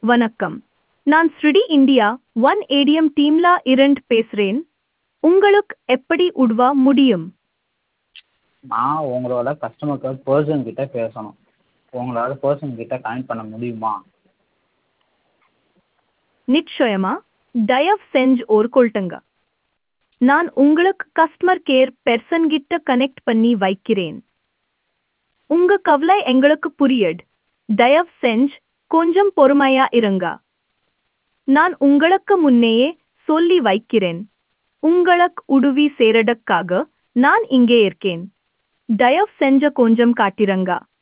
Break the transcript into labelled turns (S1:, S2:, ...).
S1: வணக்கம் நான் ஸ்ருடி இந்தியா ஒன் ஏடிஎம் டீம்ல இருந்து பேசுறேன் உங்களுக்கு எப்படி உதவ முடியும்
S2: நான் உங்களோட கஸ்டமர் கேர் பர்சன் கிட்ட பேசணும் உங்களால் பர்சன் கிட்ட கனெக்ட் பண்ண முடியுமா
S1: நிச்சயமா தயவு செஞ்சு ஒரு கொள்ளுங்க நான் உங்களுக்கு கஸ்டமர் கேர் பெர்சன் கிட்ட கனெக்ட் பண்ணி வைக்கிறேன் உங்க கவலை எங்களுக்கு புரியுது தயவு செஞ்சு கொஞ்சம் பொறுமையா இருங்க நான் உங்களுக்கு முன்னையே சொல்லி வைக்கிறேன் உங்களுக்கு உதவி செய்யறதுக்காக நான் இங்கே இருக்கேன் தயவு செஞ்ச கொஞ்சம் காட்டிருங்க